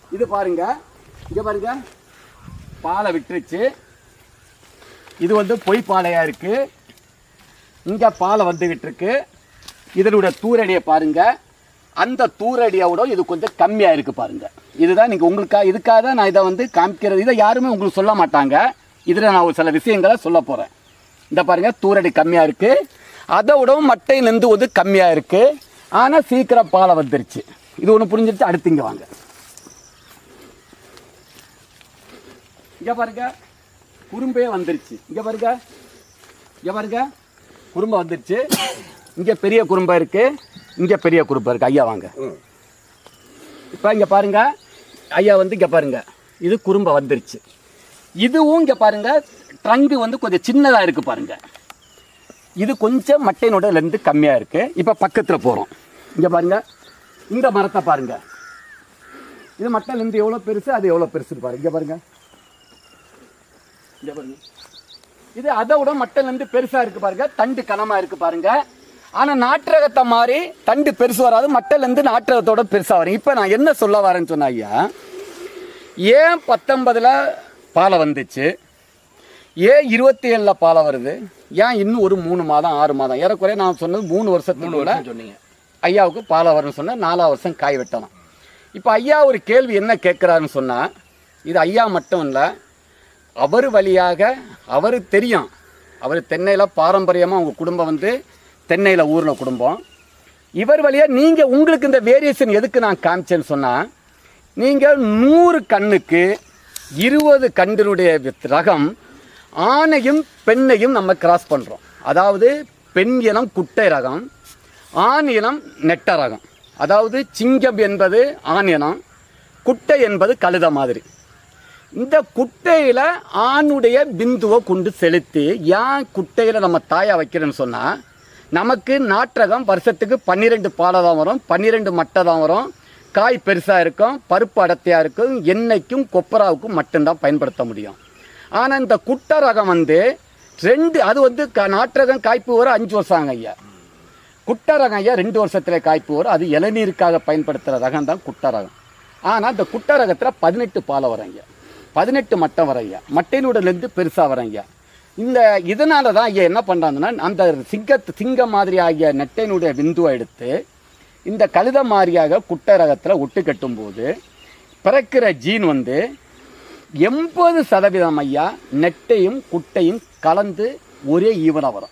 இது பாருங்க இங்க பாருங்க பாலை விட்டுருச்சு இது வந்து பொய் பாலையா இருக்கு இங்க பாலை வந்துகிட்டு இருக்கு இதனுடைய தூரடியை பாருங்க அந்த தூரடியோட இது கொஞ்சம் கம்மியா இருக்கு பாருங்க இதுதான் நீங்க உங்களுக்காக இதுக்காக தான் நான் இதை வந்து காமிக்கிறது இதை யாருமே உங்களுக்கு சொல்ல மாட்டாங்க இதுல நான் ஒரு சில விஷயங்களை சொல்ல போறேன் இந்த பாருங்க தூரடி கம்மியா இருக்கு அதை விடவும் மட்டையிலேருந்து வந்து கம்மியா இருக்கு ஆனா சீக்கிரம் பாலை வந்துருச்சு இது ஒன்று புரிஞ்சிருச்சு அடுத்து இங்க வாங்க இங்க பாருங்க குறும்பே வந்துருச்சு இங்க பாருங்க இங்க பாருங்க குறும்பை வந்துருச்சு இங்க பெரிய குறும்பை இருக்கு இங்க பெரிய குறும்பை இருக்கு ஐயா வாங்க இப்போ இங்க பாருங்க ஐயா வந்து இங்க பாருங்க இது குறும்பை வந்துருச்சு இதுவும் இங்க பாருங்க ட்ரங்கு வந்து கொஞ்சம் சின்னதா இருக்கு பாருங்க இது கொஞ்சம் மட்டையினோட லெந்து கம்மியா இருக்கு இப்போ பக்கத்துல போறோம் இங்க பாருங்க இந்த மரத்தை பாருங்க இது மட்டை லெந்து எவ்வளவு பெருசு அது எவ்வளவு பெருசு பாருங்க இங்க பாருங்க இங்க பாருங்க இது அதை விட மட்டன் வந்து பெருசா இருக்கு பாருங்க தண்டு கனமா இருக்கு பாருங்க ஆனா நாட்டுரகத்தை மாதிரி தண்டு பெருசு வராது மட்டல் இருந்து நாட்டுரகத்தோட பெருசா வரும் இப்ப நான் என்ன சொல்ல வரேன்னு சொன்ன ஐயா ஏன் பத்தொன்பதுல பாலை வந்துச்சு ஏன் இருபத்தி ஏழுல பாலை வருது ஏன் இன்னும் ஒரு மூணு மாதம் ஆறு மாதம் ஏறக்குறைய நான் சொன்னது மூணு வருஷத்துக்குள்ள சொன்னீங்க ஐயாவுக்கு பாலை வரும்னு சொன்னா நாலாம் வருஷம் காய் வெட்டலாம் இப்போ ஐயா ஒரு கேள்வி என்ன கேட்குறாருன்னு சொன்னா இது ஐயா மட்டும் இல்லை அவர் வழியாக அவர் தெரியும் அவர் தென்னையில் பாரம்பரியமாக உங்கள் குடும்பம் வந்து தென்னையில் ஊர்ன குடும்பம் இவர் வழியாக நீங்கள் உங்களுக்கு இந்த வேரியேஷன் எதுக்கு நான் காமிச்சேன்னு சொன்னால் நீங்கள் நூறு கண்ணுக்கு இருபது கண்டினுடைய வித்- ரகம் ஆணையும் பெண்ணையும் நம்ம கிராஸ் பண்ணுறோம் அதாவது பெண் இனம் குட்டை ரகம் ஆண் இனம் நெட்ட ரகம் அதாவது சிங்கம் என்பது ஆண் இனம் குட்டை என்பது கழுத மாதிரி இந்த குட்டையில ஆணுடைய பிந்துவை கொண்டு செலுத்தி ஏன் குட்டையில நம்ம தாயா வைக்கிறேன்னு சொன்னா நமக்கு நாற்றகம் வருஷத்துக்கு பன்னிரெண்டு பாலை தான் வரும் பன்னிரெண்டு மட்டை தான் வரும் காய் பெருசா இருக்கும் பருப்பு அடர்த்தியா இருக்கும் எண்ணெய்க்கும் கொப்பராவுக்கும் மட்டும்தான் பயன்படுத்த முடியும் ஆனா இந்த குட்டை ரகம் வந்து ரெண்டு அது வந்து க- நாற்றகம் காய்ப்பு வரும் அஞ்சு வருஷம் ஆகும் ஐயா குட்டை ரகம் ஐயா ரெண்டு வருஷத்துல காய்ப்பு வரும் அது இளநீருக்காக பயன்படுத்துகிற ரகம் தான் குட்டை ரகம் ஆனால் இந்த குட்டை ரகத்தில் பதினெட்டு பாலை வரும் ஐயா பதினெட்டு மட்டை வரும் ஐயா மட்டையினுடலேருந்து பெருசாக வரும் ஐயா இந்த இதனால தான் ஐயா என்ன பண்ணுறாங்கன்னா அந்த சிங்கத்து சிங்கம் மாதிரி ஆகிய நெட்டையினுடைய விந்துவை எடுத்து இந்த கழுத மாதிரியாக குட்டை ரகத்தில் ஒட்டு கட்டும்போது பிறக்கிற ஜீன் வந்து எண்பது சதவீதம் ஐயா நெட்டையும் குட்டையும் கலந்து ஒரே ஈவனாக வரும்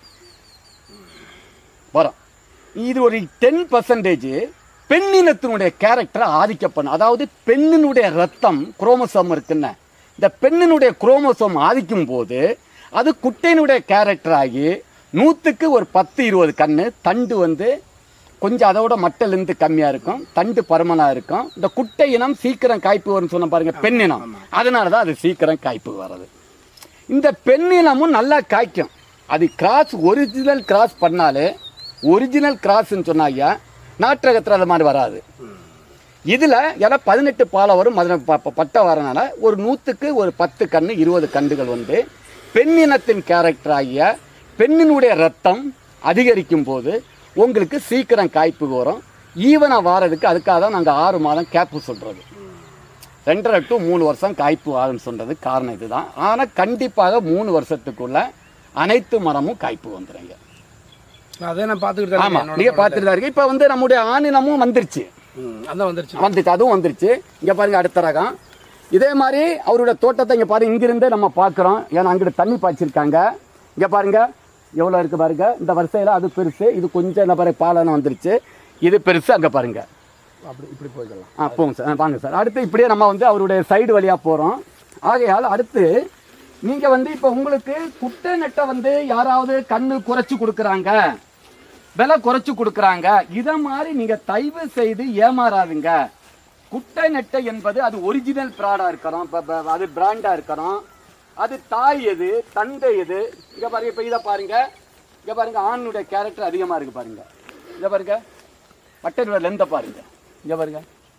வரும் இது ஒரு டென் பர்சன்டேஜ் பெண்ணினத்தினுடைய கேரக்டரை ஆதிக்கம் பண்ணும் அதாவது பெண்ணினுடைய ரத்தம் குரோமோசோம் இருக்குன்னு இந்த பெண்ணினுடைய குரோமோசோம் ஆதிக்கும் போது அது குட்டையினுடைய கேரக்டர் ஆகி நூற்றுக்கு ஒரு பத்து இருபது கண்ணு தண்டு வந்து கொஞ்சம் அதோட மட்டலேருந்து கம்மியாக இருக்கும் தண்டு பருமனாக இருக்கும் இந்த குட்டை இனம் சீக்கிரம் காய்ப்பு வரும்னு சொன்ன பாருங்க பெண்ணினம் அதனால தான் அது சீக்கிரம் காய்ப்பு வர்றது இந்த பெண்ணினமும் நல்லா காய்க்கும் அது கிராஸ் ஒரிஜினல் கிராஸ் பண்ணாலே ஒரிஜினல் கிராஸ்ன்னு சொன்னாங்க நாட்டகத்தில் அது மாதிரி வராது இதில் ஏன்னா பதினெட்டு பாலை வரும் பதின ப- ப- பட்டை வரனால ஒரு நூற்றுக்கு ஒரு பத்து கன்று இருபது கன்றுகள் வந்து பெண்ணினத்தின் கேரக்டர் ஆகிய பெண்ணினுடைய ரத்தம் அதிகரிக்கும் போது உங்களுக்கு சீக்கிரம் காய்ப்பு வரும் ஈவனாக வாரதுக்கு அதுக்காக தான் நாங்கள் ஆறு மாதம் கேப்பு சொல்கிறது ரெண்டரை டு மூணு வருஷம் காய்ப்பு ஆகும்னு சொல்றது காரணம் இதுதான் ஆனால் கண்டிப்பாக மூணு வருஷத்துக்குள்ள அனைத்து மரமும் காய்ப்பு வந்துடுங்க அதே நான் பார்த்துக்கிட்டு தான் ஆமா இருக்கேன். நீங்க பார்த்துட்டு தான் இருக்கு இப்போ வந்து நம்முடைய ஆணினமும் வந்துருச்சு ம், அதான் வந்துருச்சு வந்துச்சு அதுவும் வந்துருச்சு இங்க பாருங்க அடுத்த ரகம் இதே மாதிரி அவருடைய தோட்டத்தை இங்க பாருங்க இங்கிருந்தே நம்ம பார்க்குறோம் ஏன்னா அங்கிட்டு தண்ணி பாய்ச்சிருக்காங்க இங்க பாருங்க எவ்வளோ இருக்கு பாருங்க இந்த வரிசையில் அது பெருசு இது கொஞ்சம் இந்த பாருங்க பாலனம் வந்துருச்சு இது பெருசு அங்க பாருங்க அப்படி இப்படி போய்க்கலாம் ஆ போங்க சார் ஆ, வாங்க சார் அடுத்து இப்படியே நம்ம வந்து அவருடைய சைடு வழியாக போகிறோம் ஆகையால் அடுத்து நீங்கள் வந்து இப்போ உங்களுக்கு குட்டை நெட்டை வந்து யாராவது கண்ணு குறைச்சி கொடுக்குறாங்க விலை குறைச்சி கொடுக்குறாங்க இதை மாதிரி நீங்கள் தயவு செய்து ஏமாறாதுங்க குட்டை நெட்டை என்பது அது ஒரிஜினல் ப்ராடாக இருக்கணும் இப்போ இப்போ அது பிராண்டாக இருக்கணும் அது தாய் எது தந்தை எது இங்கே பாருங்க இப்போ இதை பாருங்க இங்கே பாருங்க ஆணுடைய கேரக்டர் அதிகமாக இருக்கு பாருங்க இதை பாருங்க பட்டனோட லெந்தை பாருங்க இங்கே பாருங்க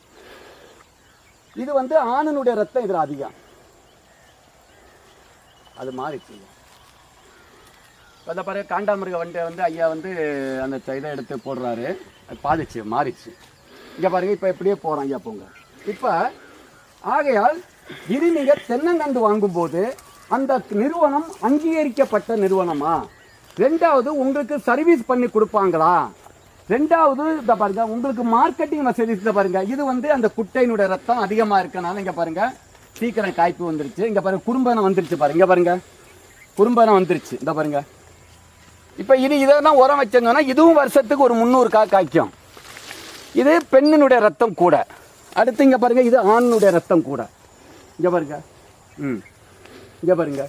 இது வந்து ஆணனுடைய ரத்தம் இதில் அதிகம் அது மாறிச்சு அந்த பாருங்க காண்டாமிருக வண்டியை வந்து ஐயா வந்து அந்த இதை எடுத்து போடுறாரு அது பாதிச்சு மாறிச்சு இங்கே பாருங்க இப்போ இப்படியே போகிறோம் ஐயா போங்க இப்போ ஆகையால் இது நீங்க தென்னங்கண்டு வாங்கும்போது அந்த நிறுவனம் அங்கீகரிக்கப்பட்ட நிறுவனமா ரெண்டாவது உங்களுக்கு சர்வீஸ் பண்ணி கொடுப்பாங்களா ரெண்டாவது இந்த பாருங்க உங்களுக்கு மார்க்கெட்டிங் வசதி இந்த பாருங்க இது வந்து அந்த குட்டையினுடைய ரத்தம் அதிகமா இருக்கனால இங்க பாருங்க சீக்கிரம் காய்ப்பு வந்துருச்சு இங்க பாருங்க குறும்பனை வந்துருச்சு பாருங்க இங்க பாருங்க குறும்பனை வந்துருச்சு இந்த பாருங்க இப்போ இது இதெல்லாம் உரம் வச்சோம்னா இதுவும் வருஷத்துக்கு ஒரு முந்நூறு கா காய்க்கும் இது பெண்ணினுடைய ரத்தம் கூட அடுத்து இங்கே பாருங்க இது ஆணுடைய ரத்தம் கூட இங்கே பாருங்க ம் இங்கே பாருங்க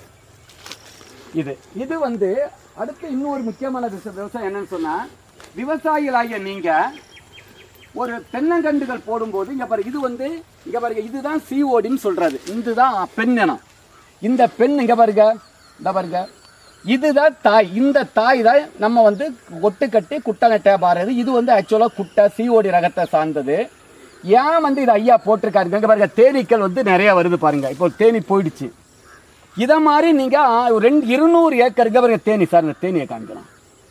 இது இது வந்து அடுத்து இன்னொரு முக்கியமான விஷயம் விவசாயம் என்னன்னு சொன்னா விவசாயிகளாகிய நீங்க ஒரு தென்னங்கண்டுகள் போடும்போது இங்க பாருங்க இது வந்து இங்க பாருங்க இதுதான் சிஓடின்னு சொல்றது இதுதான் பெண் இனம் இந்த பெண் இங்க பாருங்க இந்த பாருங்க இதுதான் தாய் இந்த தாய் தான் நம்ம வந்து ஒட்டு கட்டி குட்டை நட்டை பாருது இது வந்து ஆக்சுவலாக குட்டை சிஓடி ரகத்தை சார்ந்தது ஏன் வந்து இது ஐயா போட்டிருக்காருங்க இங்க பாருங்க தேனீக்கள் வந்து நிறைய வருது பாருங்க இப்போ தேனி போயிடுச்சு இதை மாதிரி நீங்க ஆ, ஒரு ரெண்டு இருநூறு ஏக்கருக்கு பாருங்க தேனி சார் இந்த தேனியை காமிக்கலாம்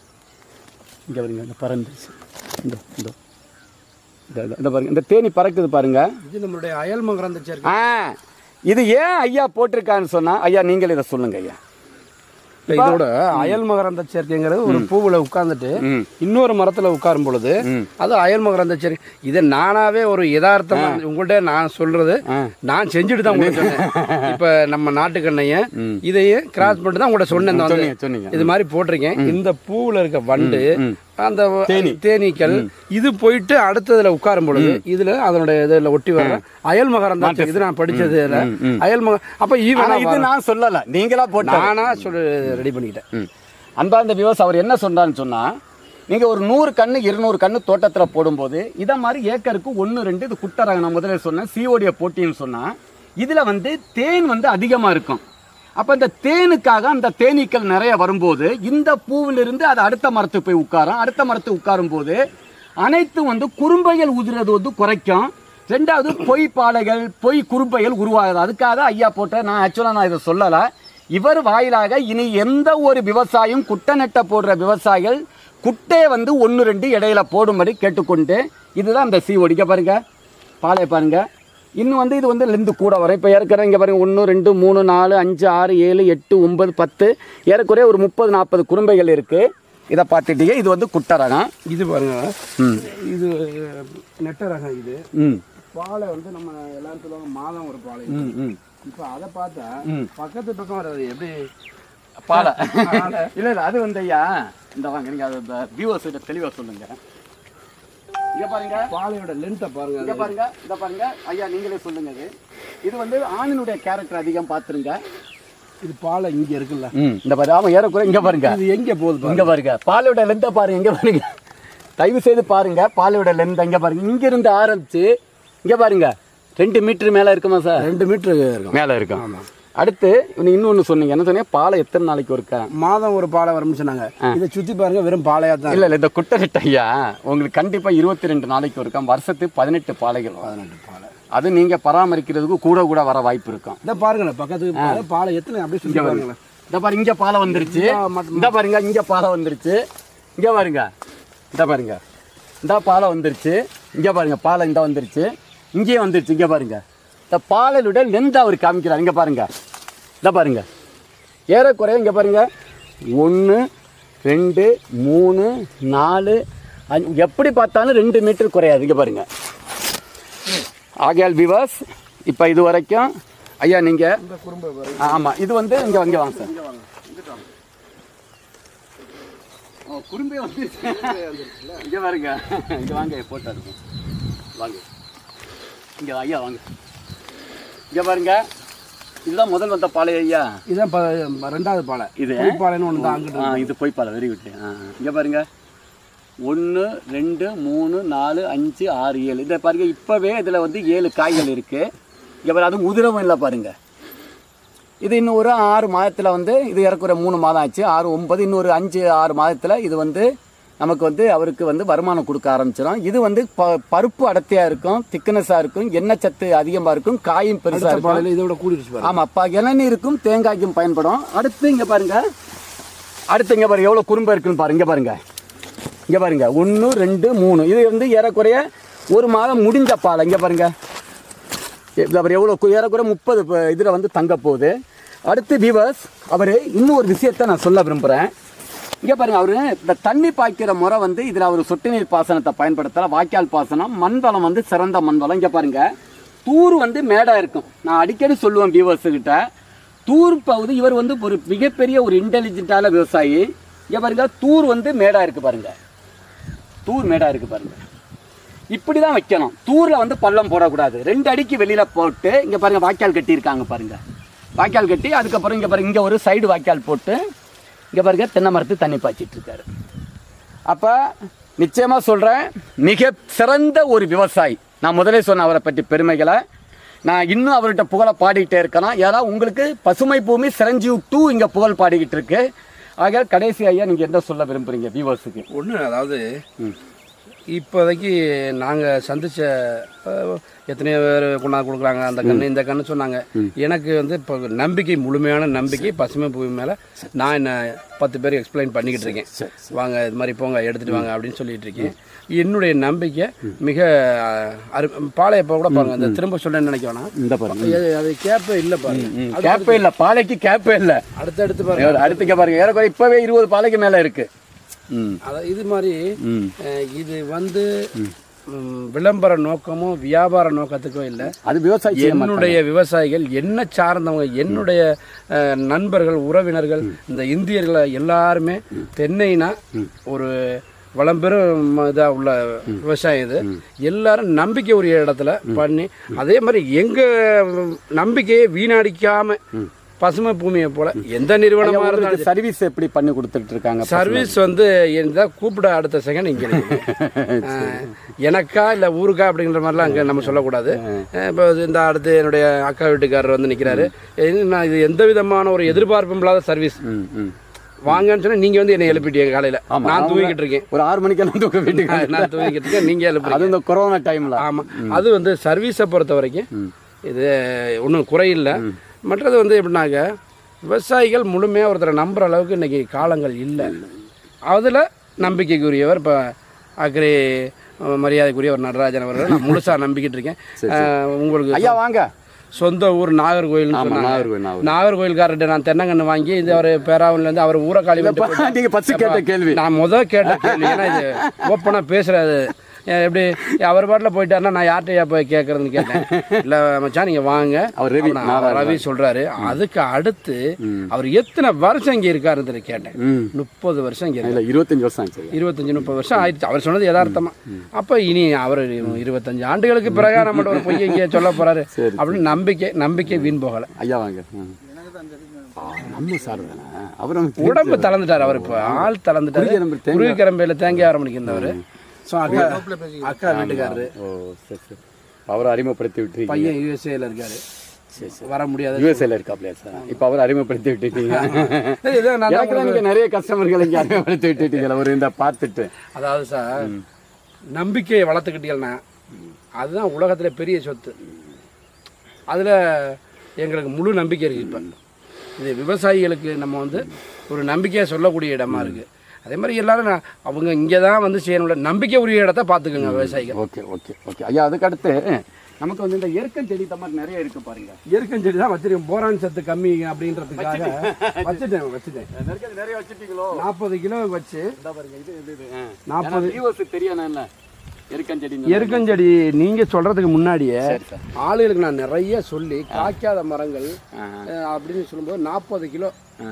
இங்க பாருங்க இந்த பறந்துருச்சு இந்த இந்த இந்த- இந்த- இந்த பாருங்க இந்த தேனி பறக்குது பாருங்க இது நம்மளுடைய அயல் மகரந்த சேர்க்கை ஆ இது ஏன் ஐயா போட்டிருக்கான்னு சொன்னா ஐயா நீங்கள் இதை சொல்லுங்க ஐயா இப்ப இதோட அயல் மகரந்த சேர்க்கைங்கிறது ஒரு பூவுல உட்கார்ந்துட்டு ம். இன்னொரு மரத்துல உட்காரும் பொழுது ம். அது அயல் மகரந்த சேர்க்கை இதை நானாவே ஒரு யதார்த்தமா உங்கள்கிட்ட நான் சொல்றது ஆ. நான் செஞ்சுட்டு தான் உங்களுக்கு சொன்னேன் இப்ப நம்ம நாட்டுக்கண்ணைய ம். இதையே கிராஸ் பண்ணிட்டு தான் உங்கள்கிட்ட சொன்னேன் இந்த வந்து. சொன்னீங்க சொன்னீங்க இது மாதிரி போட்டிருக்கேன் இந்த பூவுல இருக்க வண்டு ம். அந்த வ- தேனி. தேனீக்கள் இது போயிட்டு அடுத்ததுல உட்காரும் பொழுது இதுல அதனுடைய இதுல ஒட்டி வர அயல் மகரந்த சேர்க்கை. இது நான் படிச்சது இதுல அயல் மக அப்ப ஆனா ஈவனா இது நான் சொல்லல நீங்களா போட்ட நானா சொல்லி ரெடி பண்ணிக்கிட்டேன் ம். அன்பார்ந்த விவசாயி அவர் என்ன சொல்றான்னு சொன்னா நீங்க ஒரு நூறு கண்ணு இருநூறு கண்ணு தோட்டத்துல போடும்போது இதை மாதிரி ஏக்கருக்கு ஒன்று ரெண்டு இது குட்டரகம் நான் முதல்ல சொன்னேன் சிஓடிய போட்டின்னு சொன்னா இதுல வந்து தேன் வந்து அதிகமா இருக்கும் அப்ப இந்த தேனுக்காக அந்த தேனீக்கள் நிறைய வரும்போது இந்த பூவிலிருந்து அது அடுத்த மரத்துக்கு போய் உட்காரும் அடுத்த மரத்துக்கு உட்காரும் போது அனைத்தும் வந்து குறும்பைகள் உதிரது வந்து குறைக்கும் ரெண்டாவது பொய் பாலைகள் பொய் குறும்பைகள் உருவாகுது அதுக்காக ஐயா போட்ட நான் ஆக்சுவலாக நான் இதை சொல்லலை இவர் வாயிலாக இனி எந்த ஒரு விவசாயம் குட்டை நெட்டை போடுற விவசாயிகள் குட்டையை வந்து ஒன்று ரெண்டு இடையில போடும்படி கேட்டுக்கொண்டு இதுதான் இந்த சீ ஒடிக்க பாருங்க பாலை பாருங்க இன்னும் வந்து இது வந்து லெந்து கூட வரும் இப்போ ஏற்கனவே இங்கே பாருங்க ஒன்று ரெண்டு மூணு நாலு அஞ்சு ஆறு ஏழு எட்டு ஒன்பது பத்து ஏறக்குறைய ஒரு முப்பது நாற்பது குறும்பைகள் இருக்குது இதை பார்த்துட்டீங்க இது வந்து குட்டை ரகம் இது பாருங்க ம் இது நெட்ட ரகம் இது ம் பாலை வந்து நம்ம எல்லாரும் சொல்லுவாங்க மாதம் ஒரு பாலை ம் ம் இப்போ அதை பார்த்தா ம். பக்கத்து பக்கம் வராது எப்படி பாலை இல்லை இல்லை அது வந்து ஐயா இந்த வாங்க நீங்கள் அது வியூவர்ஸ் கிட்ட தெளிவாக சொல்லுங்க இங்கே பாருங்க பாலையோட லென்த்தை பாருங்க இங்க அது. பாருங்க இத பாருங்க ஐயா நீங்களே சொல்லுங்க இது இது வந்து ஆணினுடைய கேரக்டர் அதிகம் பார்த்துருங்க இது பாலை இங்க இருக்குல்ல ம் இந்த பாரு ஆமா ஏறக்குறை இங்க பாருங்க இது எங்க போகுது பாருங்க இங்க பாருங்க பாலோட லென்த்தை பாருங்க இங்க பாருங்க தயவு செய்து பாருங்க பாலோட லென்த் இங்க பாருங்க இங்க இருந்து ஆரம்பிச்சு இங்க பாருங்க ரெண்டு மீட்டர் மேல இருக்குமா சார் ரெண்டு மீட்டர் இருக்கும் மேல இருக்கும் அடுத்து நீங்க இன்னொன்னு சொன்னீங்க என்ன சொன்னீங்க பாலை எத்தனை நாளைக்கு ஒருக்கா மாதம் ஒரு பாலை வரும்னு சொன்னாங்க இதை சுத்தி பாருங்க வெறும் பாலையா தான் இல்ல இல்ல இந்த குட்டரிட்ட ஐயா உங்களுக்கு கண்டிப்பா இருபத்தி ரெண்டு நாளைக்கு ஒருக்கா வருஷத்துக்கு பதினெட்டு பாலைகள் வரும். பதினெட்டு பாலை அது நீங்க பராமரிக்கிறதுக்கு கூட கூட வர வாய்ப்பு இருக்கும் இதை பாருங்க பக்கத்துக்கு பாலை பாலை எத்தனை அப்படியே சுத்தி பாருங்களேன் இந்த பாருங்க இங்க பாலை வந்துருச்சு இந்தா மட்டும் இந்த பாருங்க இங்க பாலை வந்துருச்சு இங்க பாருங்க இந்த பாருங்க இந்த பாலை வந்துருச்சு இங்க பாருங்க பாலை இந்த வந்துருச்சு இங்கேயும் வந்துருச்சு இங்க பாருங்க இந்த பாலலுடைய லெந்த் அவர் காமிக்கிறார் இங்க பாருங்க இந்த பாருங்க ஏறக்குறைய இங்க பாருங்க ஒன்று ரெண்டு மூணு நாலு அஞ்சு எப்படி பார்த்தாலும் ரெண்டு மீட்டர் குறையாது இங்க பாருங்க ஆகையால் விவாஸ் இப்போ இது வரைக்கும் ஐயா நீங்கள் இந்த குறும்பை பாருங்க ஆமாம் இது வந்து இங்கே இங்கே வாங்க சார் ஓ குறும்பே வந்து இங்கே பாருங்க இங்கே வாங்க போட்டா இருக்கும் வாங்க இங்கே ஐயா வாங்க இங்கே பாருங்க இதுதான் முதல் வந்த பாலை ஐயா இதான் ப- ரெண்டாவது பாலை இது பொய் பாலைன்னு ஒன்று தான் அங்கிட்டு ஆ இது போய் பாலை வெரி குட் ஆ இங்கே பாருங்க ஒன்று ரெண்டு மூணு நாலு அஞ்சு ஆறு ஏழு இதை பாருங்க இப்போவே இதில் வந்து ஏழு காய்கள் இருக்குது இங்கே பாருங்க அதுவும் உதிரவும் இல்லை பாருங்க இது இன்னும் ஒரு ஆறு மாதத்தில் வந்து இது இறக்குற மூணு மாதம் ஆச்சு ஆறு ஒன்பது இன்னொரு அஞ்சு ஆறு மாதத்தில் இது வந்து நமக்கு வந்து அவருக்கு வந்து வருமானம் கொடுக்க ஆரம்பிச்சிடும் இது வந்து ப பருப்பு அடர்த்தியாக இருக்கும் திக்னஸாக இருக்கும் எண்ணெய் சத்து அதிகமாக இருக்கும் காயும் பெருசாக அடுத்த இருக்கும் பாலையில இதை விட கூடிடுச்சு பாருங்க ஆமாப்பா இளநீருக்கும் தேங்காய்க்கும் பயன்படும் அடுத்து இங்க பாருங்க அடுத்து இங்க பாருங்க எவ்வளவு குறும்பு இருக்குன்னு பாருங்க இங்க பாருங்க இங்க பாருங்க ஒன்று ரெண்டு மூணு இது வந்து ஏறக்குறைய ஒரு மாதம் முடிஞ்ச பால் இங்க பாருங்க இது அவர் எவ்வளோ ஏறக்குறை முப்பது இதில் வந்து தங்க போகுது அடுத்து விவர்ஸ் அவர் இன்னும் ஒரு விஷயத்தை நான் சொல்ல விரும்புகிறேன் இங்கே பாருங்க அவரு இந்த தண்ணி பாய்க்கிற முறை வந்து இதில் அவர் சொட்டு நீர் பாசனத்தை பயன்படுத்தல வாய்க்கால் பாசனம் மண் வளம் வந்து சிறந்த மண் வளம் இங்கே பாருங்க தூர் வந்து மேடாக இருக்கும் நான் அடிக்கடி சொல்லுவேன் வியூவர்ஸுக்கிட்ட தூர் பகுதி இவர் வந்து ஒரு மிகப்பெரிய ஒரு இன்டெலிஜென்ட்டான விவசாயி இங்கே பாருங்க தூர் வந்து மேடாக இருக்கு பாருங்க தூர் மேடாக இருக்கு பாருங்க இப்படி தான் வைக்கணும் தூரில் வந்து பள்ளம் போடக்கூடாது ரெண்டு அடிக்கு வெளியில் போட்டு இங்கே பாருங்க வாய்க்கால் கட்டியிருக்காங்க பாருங்க வாய்க்கால் கட்டி அதுக்கப்புறம் இங்கே பாருங்க இங்கே ஒரு சைடு வாய்க்கால் போட்டு இங்கே பாருங்க தென்னை மரத்து தண்ணி பாய்ச்சிட்டு இருக்காரு அப்போ நிச்சயமாக சொல்கிறேன் மிக சிறந்த ஒரு விவசாயி நான் முதலே சொன்ன அவரை பற்றி பெருமைகளை நான் இன்னும் அவர்கிட்ட புகழை பாடிக்கிட்டே இருக்கலாம் ஏன்னா உங்களுக்கு பசுமை பூமி சிரஞ்சீவ் டூ இங்கே புகழ் பாடிக்கிட்டு இருக்கு ஆக கடைசி ஐயா நீங்கள் என்ன சொல்ல விரும்புறீங்க வியூவர்ஸுக்கு ஒன்று அதாவது இப்போதைக்கு நாங்கள் சந்திச்ச அஹ், எத்தனையோ பேர் கொண்டாந்து கொடுக்குறாங்க அந்த கண்ணு இந்த கண்ணு சொன்னாங்க எனக்கு வந்து இப்போ நம்பிக்கை முழுமையான நம்பிக்கை பசுமை பூமி மேலே நான் என்ன பத்து பேருக்கு எக்ஸ்பிளைன் பண்ணிக்கிட்டு இருக்கேன் வாங்க இது மாதிரி போங்க எடுத்துட்டு வாங்க அப்படின்னு சொல்லிட்டு இருக்கேன் என்னுடைய நம்பிக்கை மிக அஹ், அரு பாளையப்போ கூட பாருங்க அந்த திரும்ப சொல்ல நினைக்க வேணாம் இந்த பாருங்க அது- அது கேப்பே இல்லை பாருங்க கேப்பே இல்லை பாலைக்கு கேப்பே இல்லை அடுத்தடுத்து பாருங்க அடுத்துக்க பாருங்க ஏறக்குறை இப்போவே இருபது பாலைக்கு மேலே இருக்கு ம் அதான் இது மாதிரி ம் அஹ், இது வந்து ம், விளம்பர நோக்கமும் வியாபார நோக்கத்துக்கும் இல்லை அது விவசாயி செய்ய மாட்டாங்க. என்னுடைய விவசாயிகள் என்ன சார்ந்தவங்க என்னுடைய அஹ், நண்பர்கள் உறவினர்கள் இந்த இந்தியர்களை எல்லாருமே தென்னைனா ஒரு வளம்பெரும் இதாக உள்ள விவசாயம் இது எல்லாரும் நம்பிக்கை உரிய இடத்துல பண்ணி அதே மாதிரி எங்க நம்பிக்கையை வீணடிக்காம பசுமை பூமியை போல எந்த நிறுவனமா இருந்தாலும் சரி. சர்வீஸ் எப்படி பண்ணி கொடுத்துட்டு இருக்காங்க சர்வீஸ் வந்து என்ன கூப்பிட அடுத்த செகண்ட் இங்கே அஹ், எனக்கா இல்லை ஊருக்கா அப்படிங்கிற மாதிரிலாம் அங்கே நம்ம சொல்லக்கூடாது அஹ், இப்போ இந்த அடுத்து என்னுடைய அக்கா வீட்டுக்காரர் வந்து நிற்கிறாரு நான் இது எந்த விதமான ஒரு எதிர்பார்ப்பும் இல்லாத சர்வீஸ் ம் ம் வாங்கன்னு சொன்னா நீங்க வந்து என்னை எழுப்பிட்டீங்க காலையில ஆமா, நான் அவங்க- தூங்கிட்டு இருக்கேன் ஒரு ஆறு மணிக்கு நான் தூக்க வீட்டுக்கு நான் தூங்கிட்டு இருக்கேன் நீங்க எழுப்புறீங்க அது இந்த கொரோனா டைம்ல ஆமா அது வந்து சர்வீஸை பொறுத்த வரைக்கும் இது ஒன்றும் குறையில்லை மற்றது வந்து எப்படின்னாக்க விவசாயிகள் முழுமையாக ஒருத்தரை நம்புற அளவுக்கு இன்னைக்கு காலங்கள் இல்லை அதில் நம்பிக்கைக்குரியவர் இப்போ அக்ரி அஹ், மரியாதைக்குரிய ஒரு நடராஜன் அவர்கள் நான் முழுசாக நம்பிக்கிட்டு இருக்கேன் அஹ், உங்களுக்கு ஐயா வாங்க சொந்த ஊர் நாகர்கோயில்னு ஆமா, சொன்னாங்க நாகர்கோயில், நாகர்கோயில். நாகர்கோயில்காரர்கிட்ட நான் தென்னங்கன்று வாங்கி இது அவர் பேராவூர்லேருந்து அவர் ஊரை காலி விட்டு போயிட்டாரு. நீங்க ஃபர்ஸ்ட் கேட்ட கேள்வி நான் முத கேட்ட கேள்வி ஏன்னா இது ஓப்பனா பேசுறாரு ஏன் எப்படி அவர் பாட்டில் போயிட்டாருன்னா நான் யார்கிட்டயா போய் கேட்கறதுன்னு கேட்டேன் இல்ல மச்சான் நீங்க வாங்க அவர் ரவி, அப்ப நான் நாகர் ரவி சொல்றாரு அதுக்கு அடுத்து அவர் எத்தனை வருஷம் இங்க இருக்காருன்னு கேட்டேன் ம் முப்பது வருஷம் இங்க இல்ல இருபத்தஞ்சு வருஷம் ஆச்சு ஐயா. இருபத்தஞ்சு முப்பது வருஷம் ஆயிடுச்சு அவர் சொன்னது யதார்த்தமா அப்ப இனி அவர் இருபத்தஞ்சு ஆண்டுகளுக்கு பிறகு நம்ம ஒரு பொய்யை இங்கே சொல்ல போறாரு சரி. அப்படின்னு நம்பிக்கை நம்பிக்கை வீண் போகல ஐயா வாங்க ம். ஆ, நம்ம சார் தானே அவர் நமக்கு உடம்பு தளர்ந்துட்டாரு அவர் இப்போ ஆள் தளர்ந்துட்டாரு குருவிக்கரம்பு தேங்காய். குருவிக்கரம்பையில் தேங்காய் ஆரம்பிக்கு இருந்தவர் ஸோ அக்கா அக்கா வீட்டுக்காரரு ஓ சரி சரி அவரை அறிமுகப்படுத்தி விட்டுருக்கீங்க பையன் யூஎஸ்ஏல இருக்காரு வர முடியாது யூஎஸ்ஏல இருக்காப்லையா சார் இப்போ அவர் அறிமுகப்படுத்தி விட்டுட்டீங்க இதான் நான் தான் எனக்கு தான் நீங்க நிறைய கஸ்டமர்கள் இங்க அறிமுகப்படுத்தி விட்டுட்டீங்களா ஒரு இந்த பார்த்துட்டு அதாவது சார் நம்பிக்கையை வளர்த்துக்கிட்டீங்கன்னா அதுதான் உலகத்துல பெரிய சொத்து அதுல எங்களுக்கு முழு நம்பிக்கை இருக்கு இப்போ இது விவசாயிகளுக்கு நம்ம வந்து ஒரு நம்பிக்கையை சொல்லக்கூடிய இடமா இருக்கு அதே மாதிரி எல்லாரும் நான் அவங்க இங்கே தான் வந்து செய்யணும்ல நம்பிக்கை உரிய இடத்த பார்த்துக்கோங்க விவசாயிகள் ஓகே ஓகே ஓகே ஐயா அதுக்கு அடுத்து நமக்கு வந்து இந்த எருக்கம் செடி இந்த மாதிரி நிறைய இருக்கு பாருங்க எருக்கஞ்செடி தான் வச்சிருக்கேன் போரான் சத்து கம்மி அப்படின்றதுக்காக வச்சுட்டேன் வச்சுட்டேன் நெருக்கடி நிறைய வச்சுட்டீங்களோ நாற்பது கிலோ வச்சு இந்த பாருங்க இது இது இது நாற்பது வியூவர்ஸ் தெரியணும் இல்ல எருக்கஞ்செடி எருக்கஞ்செடி நீங்க சொல்றதுக்கு முன்னாடியே சரி சார் ஆளுகளுக்கு நான் நிறைய சொல்லி காய்க்காத மரங்கள் அஹ், அப்படின்னு சொல்லும்போது நாற்பது கிலோ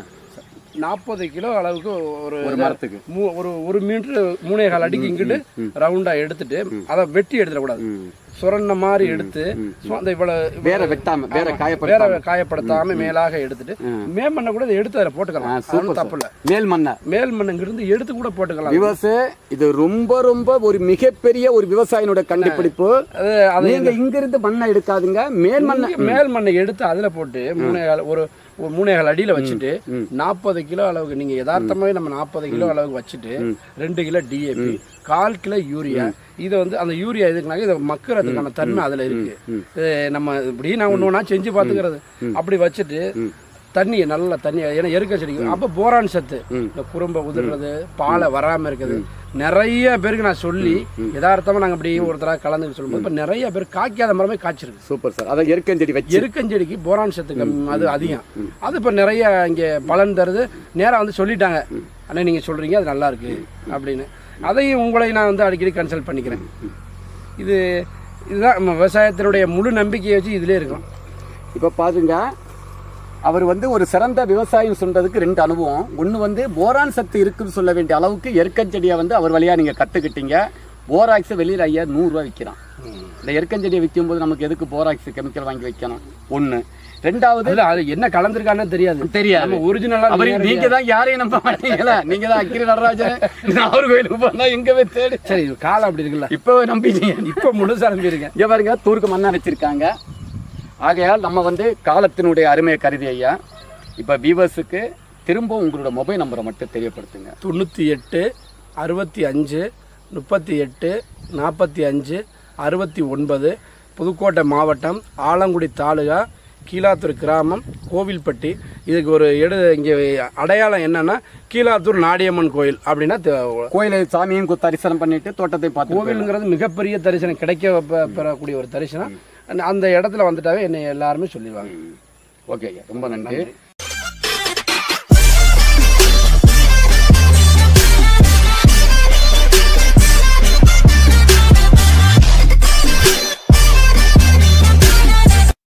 நாற்பது கிலோ அளவுக்கு ஒரு ஒரு மரத்துக்கு மூ- ஒரு ஒரு மீட்டர் மூணே கால் அடிக்கு இங்கிட்டு ரவுண்டா எடுத்துட்டு அதை வெட்டி எடுத்துடக்கூடாது சுரண்ட மாதிரி எடுத்து சும்மா அந்த இவ்வளவு வேற வெட்டாம வேற வேற காயப்படுத்தாம காயப்படுத்தாம மேலாக எடுத்துட்டு மேமண்ணை கூட இதை எடுத்து அதில் போட்டுக்கலாம் அது சூப்பர் தப்பு இல்லை மேல் மண்ணை மேல் மண்ணுங்கிருந்து எடுத்து கூட போட்டுக்கலாம் விவச இது ரொம்ப ரொம்ப ஒரு மிகப்பெரிய ஒரு விவசாயினோட கண்டுபிடிப்பு அது அது நீங்க இங்க இருந்து மண்ணை எடுக்காதுங்க மேல் மண்ணை இங்க மேல் மண்ணை எடுத்து அதுல போட்டு மூணே கால் ஒரு ஒரு மூணே கால் அடியில வச்சுட்டு நாற்பது கிலோ அளவுக்கு நீங்க யதார்த்தமாவே நம்ம நாற்பது கிலோ அளவுக்கு வச்சுட்டு ரெண்டு கிலோ டிஏபி கால் கிலோ யூரியா இதை வந்து அந்த யூரியா எதுக்குனாக்க இதை மக்கிறதுக்கான தன்மை அதுல இருக்கு இது நம்ம இப்படி நான் ஒன்று ஒன்றா செஞ்சு பார்த்துக்கிறது அப்படி வச்சுட்டு தண்ணி நல்ல தண்ணி ஏன்னா எருக்க செடிக்கு அப்போ போரான் சத்து இந்த குறும்பை உதிர்றது பாலை வராமல் இருக்குது நிறைய பேருக்கு நான் சொல்லி யதார்த்தமாக நாங்கள் அப்படி ஒருத்தராக கலந்து சொல்லும்போது இப்போ நிறைய பேர் காய்க்காத மரமே காய்ச்சிருக்கு சூப்பர் சார் அதை எருக்கஞ்செடி வச்சு எருக்கஞ்செடிக்கு போரான் சத்து கம்மி அது அதிகம் அது இப்போ நிறைய இங்கே பலன் தருது நேராக வந்து சொல்லிட்டாங்க அண்ணா நீங்கள் சொல்கிறீங்க அது நல்லா இருக்கு அப்படின்னு அதையும் உங்களை நான் வந்து அடிக்கடி கன்சல்ட் பண்ணிக்கிறேன் இது இதுதான் நம்ம விவசாயத்தினுடைய முழு நம்பிக்கையை வச்சு இதிலே இருக்கும் இப்போ பாருங்க அவர் வந்து ஒரு சிறந்த விவசாயம் சொல்றதுக்கு ரெண்டு அனுபவம் ஒன்று வந்து போரான் சத்து இருக்குன்னு சொல்ல வேண்டிய அளவுக்கு எருக்கஞ்செடியை வந்து அவர் வழியாக நீங்கள் கற்றுக்கிட்டீங்க போராக்ஸ் வெளியில் ஐயா நூறுரூவா விற்கிறான் இந்த எருக்கஞ்செடியை விற்கும்போது நமக்கு எதுக்கு போராக்ஸ் கெமிக்கல் வாங்கி வைக்கணும் ஒன்று ரெண்டாவது அதில் அது என்ன கலந்துருக்கான்னு தெரியாது தெரியாது. நம்ம ஒரிஜினலாக அவர் நீங்க தான் யாரையும் நம்ப மாட்டீங்களா நீங்க தான் அக்கிரி நடராஜன் நாகர் கோயிலுக்கு போனா எங்க போய் தேடு சரி இது காலம் அப்படி இருக்குல்ல இப்போ நம்பிட்டீங்க இப்போ முழுசாக நம்பியிருக்கேன் இங்க பாருங்க தூருக்கு மண்ணா வச்சிருக்காங்க ஆகையால் நம்ம வந்து காலத்தினுடைய அருமையை கருதி ஐயா இப்போ வியூவர்ஸுக்கு திரும்ப உங்களோட மொபைல் நம்பரை மட்டும் தெரியப்படுத்துங்க தொண்ணூற்றி எட்டு அறுபத்தி அஞ்சு முப்பத்தி எட்டு நாற்பத்தி அஞ்சு அறுபத்தி ஒன்பது புதுக்கோட்டை மாவட்டம் ஆலங்குடி தாலுகா கீழாத்தூர் கிராமம் கோவில்பட்டி இதுக்கு ஒரு எடு இங்கே அடையாளம் என்னன்னா கீழாத்தூர் நாடியம்மன் கோயில் அப்படின்னா தெ- கோயிலை சாமியும் கு- தரிசனம் பண்ணிட்டு தோட்டத்தை பார்த்து கோவிலுங்கிறது மிகப்பெரிய தரிசனம் கிடைக்க பெ- பெறக்கூடிய ஒரு தரிசனம் அந்த- அந்த இடத்துல வந்துட்டாவே என்னை எல்லாருமே சொல்லிடுவாங்க ஓகே ஐயா ரொம்ப நன்றி